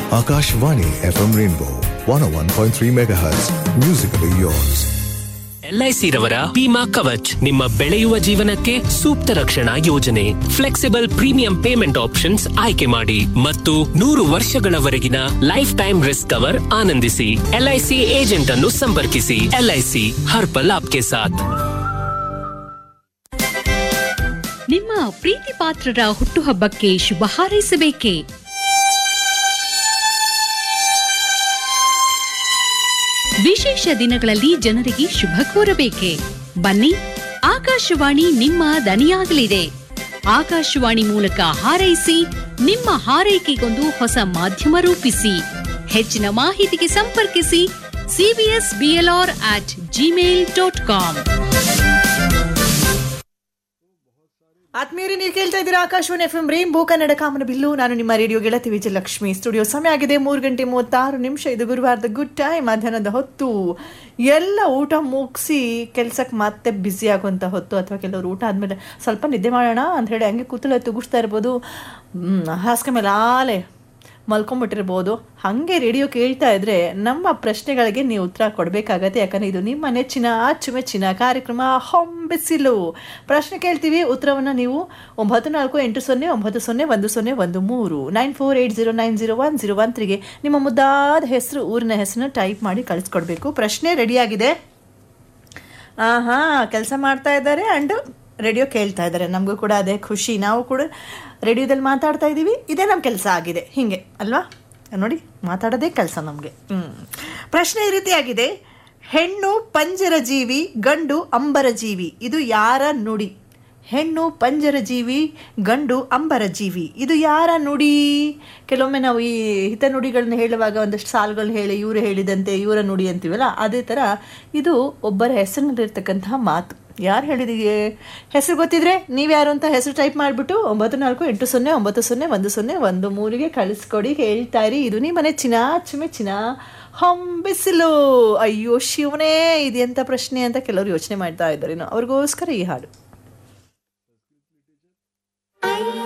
Akashvani FM Rainbow 101.3 MHz. Musically yours. LIC ರವರ ಬಿಮಾ ಕವಚ್ ನಿಮ್ಮ ಬೆಳೆಯುವ ಜೀವನಕ್ಕೆ ಸೂಕ್ತ ರಕ್ಷಣಾ ಯೋಜನೆ ಫ್ಲೆಕ್ಸಿಬಲ್ ಪ್ರೀಮಿಯಂ ಪೇಮೆಂಟ್ ಆಪ್ಷನ್ಸ್ ಆಯ್ಕೆ ಮಾಡಿ ಮತ್ತು ನೂರು ವರ್ಷಗಳವರೆಗಿನ ಲೈಫ್ ಟೈಮ್ ರಿಸ್ಕ್ ಕವರ್ ಆನಂದಿಸಿ ಎಲ್ಐಸಿ ಏಜೆಂಟ್ ಅನ್ನು ಸಂಪರ್ಕಿಸಿ ಎಲ್ಐಸಿ ಹರ್ಪಲ್ ಆಪ್ಕೆ ಸಾಥ್ ನಿಮ್ಮ ಪ್ರೀತಿ ಪಾತ್ರರ ಹುಟ್ಟುಹಬ್ಬಕ್ಕೆ ಶುಭ ಹಾರೈಸಬೇಕೇ ವಿಶೇಷ ದಿನಗಳಲ್ಲಿ ಜನರಿಗೆ ಶುಭ ಕೋರಬೇಕೆ ಬನ್ನಿ ಆಕಾಶವಾಣಿ ನಿಮ್ಮ ದನಿಯಾಗಲಿದೆ ಆಕಾಶವಾಣಿ ಮೂಲಕ ಹಾರೈಸಿ ನಿಮ್ಮ ಹಾರೈಕೆಗೊಂದು ಹೊಸ ಮಾಧ್ಯಮ ರೂಪಿಸಿ ಹೆಚ್ಚಿನ ಮಾಹಿತಿಗೆ ಸಂಪರ್ಕಿಸಿ CBS BLR at gmail dot com ಆತ್ಮೀಯರೇ ನೀವು ಕೇಳ್ತಾ ಇದ್ದೀರಾ Akashvani F M rainbow Kannada ಕಾಮನ ಬಿಲ್ಲು ನಾನು ನಿಮ್ಮ ರೇಡಿಯೋ ಗೆಳತಿ ವಿಜಯಲಕ್ಷ್ಮಿ ಸ್ಟುಡಿಯೋ ಸಮಯ ಆಗಿದೆ ಮೂರು ಗಂಟೆ ಮೂವತ್ತಾರು ನಿಮಿಷ ಇದು ಗುರುವಾರದ ಗುಡ್ ಟೈಮ್ ಮಧ್ಯಾಹ್ನದ ಹೊತ್ತು ಎಲ್ಲ ಊಟ ಮುಗಿಸಿ ಕೆಲ್ಸಕ್ಕೆ ಮತ್ತೆ ಬ್ಯುಸಿ ಆಗುವಂಥ ಹೊತ್ತು ಅಥವಾ ಕೆಲವರು ಊಟ ಆದಮೇಲೆ ಸ್ವಲ್ಪ ನಿದ್ದೆ ಮಾಡೋಣ ಅಂತ ಹೇಳಿ ಹಂಗೆ ಕೂತಲೆ ತುಗಿಸ್ತಾ ಇರ್ಬೋದು ಹ್ಮ್, ಹಾಸಿಗೆ ಮೇಲೆ ಆಲೆ ಮಲ್ಕೊಂಡ್ಬಿಟ್ಟಿರ್ಬೋದು ಹಾಗೆ ರೇಡಿಯೋ ಕೇಳ್ತಾ ಇದ್ರೆ ನಮ್ಮ ಪ್ರಶ್ನೆಗಳಿಗೆ ನೀವು ಉತ್ತರ ಕೊಡಬೇಕಾಗತ್ತೆ ಯಾಕಂದರೆ ಇದು ನಿಮ್ಮ ನೆಚ್ಚಿನ ಅಚ್ಚುಮೆಚ್ಚಿನ ಕಾರ್ಯಕ್ರಮ ಹೊಂಬಿಸಿಲು ಪ್ರಶ್ನೆ ಕೇಳ್ತೀವಿ ಉತ್ತರವನ್ನು ನೀವು ಒಂಬತ್ತು ನಾಲ್ಕು ಎಂಟು ಸೊನ್ನೆ ಒಂಬತ್ತು ಸೊನ್ನೆ ಒಂದು ಸೊನ್ನೆ ಒಂದು ಮೂರು nine four eight zero nine zero one zero one ತ್ರೀಗೆ ನಿಮ್ಮ ಮುದ್ದಾದ ಹೆಸರು ಊರಿನ ಹೆಸರನ್ನ ಟೈಪ್ ಮಾಡಿ ಕಳಿಸ್ಕೊಡ್ಬೇಕು ಪ್ರಶ್ನೆ ರೆಡಿಯಾಗಿದೆ ಹಾ ಕೆಲಸ ಮಾಡ್ತಾ ಇದ್ದಾರೆ ಆ್ಯಂಡ್ ರೇಡಿಯೋ ಕೇಳ್ತಾ ಇದ್ದಾರೆ ನಮಗೂ ಕೂಡ ಅದೇ ಖುಷಿ ನಾವು ಕೂಡ ರೇಡಿಯೋದಲ್ಲಿ ಮಾತಾಡ್ತಾ ಇದ್ದೀವಿ ಇದೇ ನಮ್ಮ ಕೆಲಸ ಆಗಿದೆ ಹೀಗೆ ಅಲ್ವಾ ನೋಡಿ ಮಾತಾಡೋದೇ ಕೆಲಸ ನಮಗೆ ಹ್ಞೂ ಪ್ರಶ್ನೆ ಈ ರೀತಿಯಾಗಿದೆ ಹೆಣ್ಣು ಪಂಜರ ಜೀವಿ ಗಂಡು ಅಂಬರ ಜೀವಿ ಇದು ಯಾರ ನುಡಿ ಹೆಣ್ಣು ಪಂಜರ ಜೀವಿ ಗಂಡು ಅಂಬರ ಜೀವಿ ಇದು ಯಾರ ನುಡಿ ಕೆಲವೊಮ್ಮೆ ನಾವು ಈ ಹಿತನುಡಿಗಳನ್ನ ಹೇಳುವಾಗ ಒಂದಷ್ಟು ಸಾಲುಗಳು ಹೇಳಿ ಇವರು ಹೇಳಿದಂತೆ ಇವರ ನುಡಿ ಅಂತೀವಲ್ಲ ಅದೇ ಥರ ಇದು ಒಬ್ಬರ ಹೆಸರಿನಲ್ಲಿರ್ತಕ್ಕಂತಹ ಮಾತು ಯಾರು ಹೇಳಿದೀಗೆ ಹೆಸರು ಗೊತ್ತಿದ್ರೆ ನೀವು ಯಾರು ಅಂತ ಹೆಸರು ಟೈಪ್ ಮಾಡಿಬಿಟ್ಟು ಒಂಬತ್ತು ನಾಲ್ಕು ಎಂಟು ಸೊನ್ನೆ ಒಂಬತ್ತು ಸೊನ್ನೆ ಒಂದು ಸೊನ್ನೆ ಒಂದು ಮೂರಿಗೆ ಕಳಿಸ್ಕೊಡಿ ಹೇಳ್ತಾ ಇರಿ ಇದು ನಿಮ್ಮ ನೆಚ್ಚಿನ ಅಚ್ಚುಮೆಚ್ಚಿನ ಹೊಂಬಿಸಿಲು ಅಯ್ಯೋ ಶಿವನೇ ಇದೆಂಥ ಪ್ರಶ್ನೆ ಅಂತ ಕೆಲವರು ಯೋಚನೆ ಮಾಡ್ತಾ ಇದ್ದಾರೆ ಅವ್ರಿಗೋಸ್ಕರ ಈ ಹಾಡು